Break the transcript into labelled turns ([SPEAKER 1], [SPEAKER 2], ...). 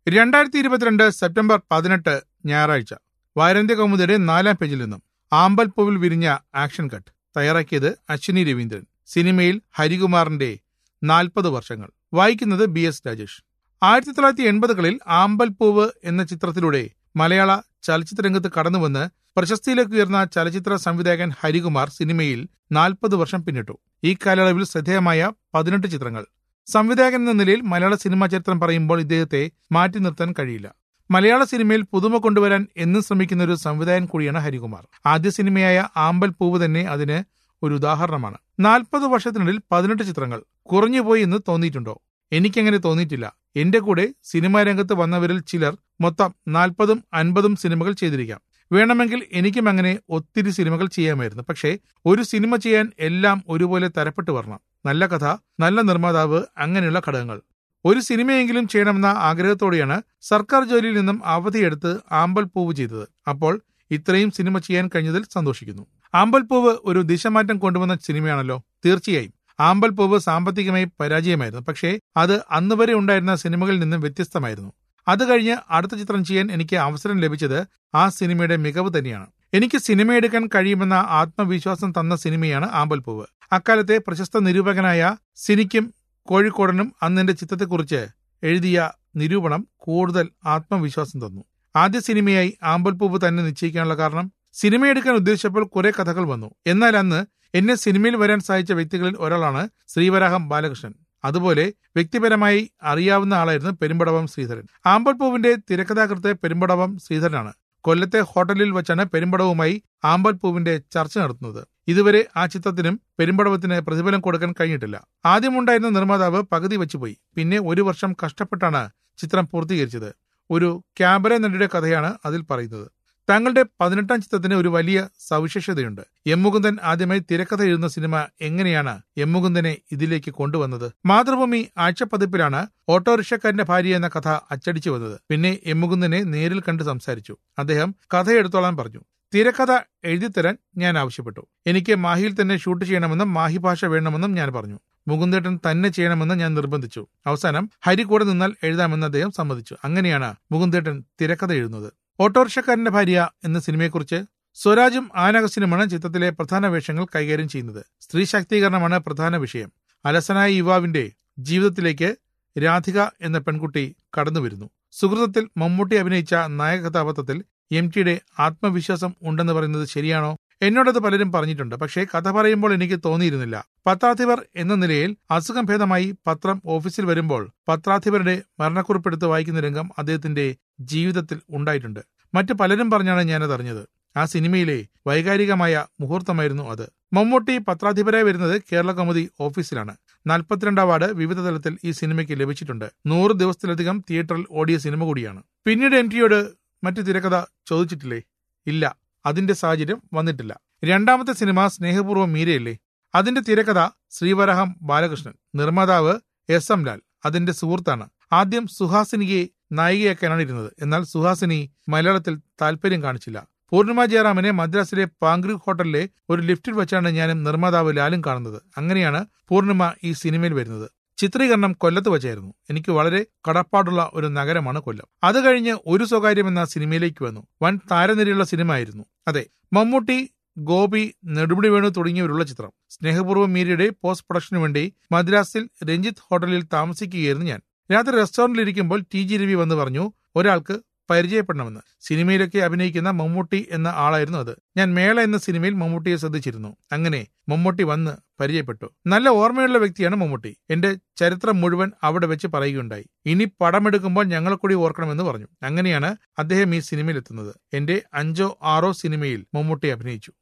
[SPEAKER 1] രണ്ടായിരത്തി ഇരുപത്തിരണ്ട് സെപ്റ്റംബർ പതിനെട്ട് ഞായറാഴ്ച വാരാന്ത്യ കൗമുദിയുടെ നാലാം പേജിൽ നിന്നും ആമ്പൽപ്പൂവിൽ വിരിഞ്ഞ ആക്ഷൻ കട്ട് തയ്യാറാക്കിയത് അശ്വിനി രവീന്ദ്രൻ സിനിമയിൽ ഹരികുമാറിന്റെ നാൽപ്പത് വർഷങ്ങൾ വായിക്കുന്നത് ബി എസ് രാജേഷ് ആയിരത്തി തൊള്ളായിരത്തി എൺപതുകളിൽ ആമ്പൽപ്പൂവ് എന്ന ചിത്രത്തിലൂടെ മലയാള ചലച്ചിത്ര രംഗത്ത് കടന്നുവന്ന് പ്രശസ്തിയിലേക്ക് ഉയർന്ന ചലച്ചിത്ര സംവിധായകൻ ഹരികുമാർ സിനിമയിൽ നാൽപ്പത് വർഷം പിന്നിട്ടു ഈ കാലയളവിൽ ശ്രദ്ധേയമായ പതിനെട്ട് ചിത്രങ്ങൾ സംവിധായകൻ എന്ന നിലയിൽ മലയാള സിനിമാ ചരിത്രം പറയുമ്പോൾ ഇദ്ദേഹത്തെ മാറ്റി നിർത്താൻ കഴിയില്ല മലയാള സിനിമയിൽ പുതുമ കൊണ്ടുവരാൻ എന്നും ശ്രമിക്കുന്ന ഒരു സംവിധായകൻ കൂടിയാണ് ഹരികുമാർ ആദ്യ സിനിമയായ ആമ്പൽ പൂവ് തന്നെ അതിന് ഒരു ഉദാഹരണമാണ് നാൽപ്പത് വർഷത്തിനിടയിൽ പതിനെട്ട് ചിത്രങ്ങൾ കുറഞ്ഞുപോയി എന്ന് തോന്നിയിട്ടുണ്ടോ എനിക്കങ്ങനെ തോന്നിയിട്ടില്ല എന്റെ കൂടെ സിനിമാ രംഗത്ത് വന്നവരിൽ ചിലർ മൊത്തം നാൽപ്പതും അൻപതും സിനിമകൾ ചെയ്തിരിക്കാം വേണമെങ്കിൽ എനിക്കും അങ്ങനെ ഒത്തിരി സിനിമകൾ ചെയ്യാമായിരുന്നു പക്ഷേ ഒരു സിനിമ ചെയ്യാൻ എല്ലാം ഒരുപോലെ തരപ്പെട്ടു വരണം നല്ല കഥ നല്ല നിർമ്മാതാവ് അങ്ങനെയുള്ള ഘടകങ്ങൾ ഒരു സിനിമയെങ്കിലും ചെയ്യണമെന്ന ആഗ്രഹത്തോടെയാണ് സർക്കാർ ജോലിയിൽ നിന്നും അവധിയെടുത്ത് ആമ്പൽ പൂവ് ചെയ്തത് അപ്പോൾ ഇത്രയും സിനിമ ചെയ്യാൻ കഴിഞ്ഞതിൽ സന്തോഷിക്കുന്നു ആമ്പൽ പൂവ് ഒരു ദിശമാറ്റം കൊണ്ടുവന്ന സിനിമയാണല്ലോ തീർച്ചയായും ആമ്പൽ പൂവ് സാമ്പത്തികമായി പരാജയമായിരുന്നു പക്ഷേ അത് അന്ന് വരെ ഉണ്ടായിരുന്ന സിനിമകളിൽ നിന്നും വ്യത്യസ്തമായിരുന്നു അത് കഴിഞ്ഞ് അടുത്ത ചിത്രം ചെയ്യാൻ എനിക്ക് അവസരം ലഭിച്ചത് ആ സിനിമയുടെ മികവ് തന്നെയാണ് എനിക്ക് സിനിമയെടുക്കാൻ കഴിയുമെന്ന ആത്മവിശ്വാസം തന്ന സിനിമയാണ് ആമ്പൽപ്പൂവ് അക്കാലത്തെ പ്രശസ്ത നിരൂപകനായ സിനിക്കും കോഴിക്കോടനും അന്ന് എന്റെ ചിത്രത്തെക്കുറിച്ച് എഴുതിയ നിരൂപണം കൂടുതൽ ആത്മവിശ്വാസം തന്നു ആദ്യ സിനിമയായി ആമ്പൽപ്പൂവ് തന്നെ നിശ്ചയിക്കാനുള്ള കാരണം സിനിമയെടുക്കാൻ ഉദ്ദേശിച്ചപ്പോൾ കുറെ കഥകൾ വന്നു എന്നാൽ അന്ന് എന്നെ സിനിമയിൽ വരാൻ സഹായിച്ച വ്യക്തികളിൽ ഒരാളാണ് ശ്രീവരാഹം ബാലകൃഷ്ണൻ അതുപോലെ വ്യക്തിപരമായി അറിയാവുന്ന ആളായിരുന്നു പെരുമ്പടവം ശ്രീധരൻ ആമ്പൽപ്പൂവിന്റെ തിരക്കഥാകൃത്ത് പെരുമ്പടവം ശ്രീധരനാണ് കൊല്ലത്തെ ഹോട്ടലിൽ വെച്ചാണ് പെരുമ്പടവുമായി ആമ്പൽപ്പൂവിന്റെ ചർച്ച നടത്തുന്നത് ഇതുവരെ ആ ചിത്രത്തിനും പെരുമ്പടവത്തിന് പ്രതിഫലം കൊടുക്കാൻ കഴിഞ്ഞിട്ടില്ല ആദ്യമുണ്ടായിരുന്ന നിർമ്മാതാവ് പകുതി വെച്ചുപോയി പിന്നെ ഒരു വർഷം കഷ്ടപ്പെട്ടാണ് ചിത്രം പൂർത്തീകരിച്ചത് ഒരു ക്യാബറ നടിയുടെ കഥയാണ് അതിൽ പറയുന്നത് താങ്കളുടെ പതിനെട്ടാം ചിത്രത്തിന് ഒരു വലിയ സവിശേഷതയുണ്ട് എം മുകുന്ദൻ ആദ്യമായി തിരക്കഥ എഴുതുന്ന സിനിമ എങ്ങനെയാണ് എം മുകുന്ദനെ ഇതിലേക്ക് കൊണ്ടുവന്നത് മാതൃഭൂമി ആഴ്ചപ്പതിപ്പിലാണ് ഓട്ടോറിക്ഷക്കാരന്റെ ഭാര്യ എന്ന കഥ അച്ചടിച്ചു വന്നത് പിന്നെ എം മുകുന്ദനെ നേരിൽ കണ്ട് സംസാരിച്ചു അദ്ദേഹം കഥ എടുത്തോളാൻ പറഞ്ഞു തിരക്കഥ എഴുതിത്തരാൻ ഞാൻ ആവശ്യപ്പെട്ടു എനിക്ക് മാഹിയിൽ തന്നെ ഷൂട്ട് ചെയ്യണമെന്നും മാഹി ഭാഷ വേണമെന്നും ഞാൻ പറഞ്ഞു മുകുന്ദേട്ടൻ തന്നെ ചെയ്യണമെന്ന് ഞാൻ നിർബന്ധിച്ചു അവസാനം ഹരി കൂടെ നിന്നാൽ എഴുതാമെന്ന് അദ്ദേഹം സമ്മതിച്ചു അങ്ങനെയാണ് മുകുന്ദേട്ടൻ തിരക്കഥ എഴുതുന്നത് ഓട്ടോറിക്ഷക്കാരന്റെ ഭാര്യ എന്ന സിനിമയെക്കുറിച്ച് സ്വരാജും ആനഗസ്റ്റിനുമാണ് ചിത്രത്തിലെ പ്രധാന വേഷങ്ങൾ കൈകാര്യം ചെയ്യുന്നത് സ്ത്രീ ശാക്തീകരണമാണ് പ്രധാന വിഷയം അലസനായ യുവാവിന്റെ ജീവിതത്തിലേക്ക് രാധിക എന്ന പെൺകുട്ടി കടന്നുവരുന്നു സുഹൃത്തത്തിൽ മമ്മൂട്ടി അഭിനയിച്ച നായക കഥാപാത്രത്തിൽ എം ടിയുടെ ആത്മവിശ്വാസം ഉണ്ടെന്ന് പറയുന്നത് ശരിയാണോ എന്നോടത് പലരും പറഞ്ഞിട്ടുണ്ട് പക്ഷേ കഥ പറയുമ്പോൾ എനിക്ക് തോന്നിയിരുന്നില്ല പത്രാധിപർ എന്ന നിലയിൽ അസുഖം ഭേദമായി പത്രം ഓഫീസിൽ വരുമ്പോൾ പത്രാധിപരുടെ മരണക്കുറിപ്പെടുത്ത് വായിക്കുന്ന രംഗം അദ്ദേഹത്തിന്റെ ജീവിതത്തിൽ ഉണ്ടായിട്ടുണ്ട് മറ്റു പലരും പറഞ്ഞാണ് ഞാനത് അറിഞ്ഞത് ആ സിനിമയിലെ വൈകാരികമായ മുഹൂർത്തമായിരുന്നു അത് മമ്മൂട്ടി പത്രാധിപരായി വരുന്നത് കേരള കൗമുദി ഓഫീസിലാണ് നാൽപ്പത്തിരണ്ട് അവാർഡ് വിവിധ തലത്തിൽ ഈ സിനിമയ്ക്ക് ലഭിച്ചിട്ടുണ്ട് നൂറ് ദിവസത്തിലധികം തിയേറ്ററിൽ ഓടിയ സിനിമ കൂടിയാണ് പിന്നീട് എം ടിയോട് മറ്റു തിരക്കഥ ചോദിച്ചിട്ടില്ലേ ഇല്ല അതിന്റെ സാഹചര്യം വന്നിട്ടില്ല രണ്ടാമത്തെ സിനിമ സ്നേഹപൂർവ്വം മീരയല്ലേ അതിന്റെ തിരക്കഥ ശ്രീവരാഹം ബാലകൃഷ്ണൻ നിർമ്മാതാവ് എസ് എം ലാൽ അതിന്റെ സുഹൃത്താണ് ആദ്യം സുഹാസിനിയെ നായികയാക്കാനാണ് ഇരുന്നത് എന്നാൽ സുഹാസിനി മലയാളത്തിൽ താല്പര്യം കാണിച്ചില്ല പൂർണിമ ജയറാമിനെ മദ്രാസിലെ പാങ്ക്രി ഹോട്ടലിലെ ഒരു ലിഫ്റ്റിൽ വെച്ചാണ് ഞാനും നിർമ്മാതാവ് ലാലും കാണുന്നത് അങ്ങനെയാണ് പൂർണിമ ഈ സിനിമയിൽ വരുന്നത് ചിത്രീകരണം കൊല്ലത്ത് വെച്ചായിരുന്നു എനിക്ക് വളരെ കടപ്പാടുള്ള ഒരു നഗരമാണ് കൊല്ലം അത് കഴിഞ്ഞ് ഒരു സ്വകാര്യം എന്ന സിനിമയിലേക്ക് വന്നു വൻ താരനിരയുള്ള സിനിമ ആയിരുന്നു അതെ മമ്മൂട്ടി ഗോപി നെടുമുടി വേണു തുടങ്ങിയവരുള്ള ചിത്രം സ്നേഹപൂർവ്വം മീരയുടെ പോസ്റ്റ് പ്രൊഡക്ഷനു വേണ്ടി മദ്രാസിൽ രഞ്ജിത്ത് ഹോട്ടലിൽ താമസിക്കുകയായിരുന്നു ഞാൻ രാത്രി റെസ്റ്റോറന്റിൽ ഇരിക്കുമ്പോൾ ടി ജി രവി വന്ന് പറഞ്ഞു ഒരാൾക്ക് പരിചയപ്പെടണമെന്ന് സിനിമയിലൊക്കെ അഭിനയിക്കുന്ന മമ്മൂട്ടി എന്ന ആളായിരുന്നു അത് ഞാൻ മേള എന്ന സിനിമയിൽ മമ്മൂട്ടിയെ ശ്രദ്ധിച്ചിരുന്നു അങ്ങനെ മമ്മൂട്ടി വന്ന് പരിചയപ്പെട്ടു നല്ല ഓർമ്മയുള്ള വ്യക്തിയാണ് മമ്മൂട്ടി എന്റെ ചരിത്രം മുഴുവൻ അവിടെ വെച്ച് പറയുകയുണ്ടായി ഇനി പടമെടുക്കുമ്പോൾ ഞങ്ങളെ കൂടി ഓർക്കണമെന്ന് പറഞ്ഞു അങ്ങനെയാണ് അദ്ദേഹം ഈ സിനിമയിൽ എത്തുന്നത് എന്റെ അഞ്ചോ ആറോ സിനിമയിൽ മമ്മൂട്ടി അഭിനയിച്ചു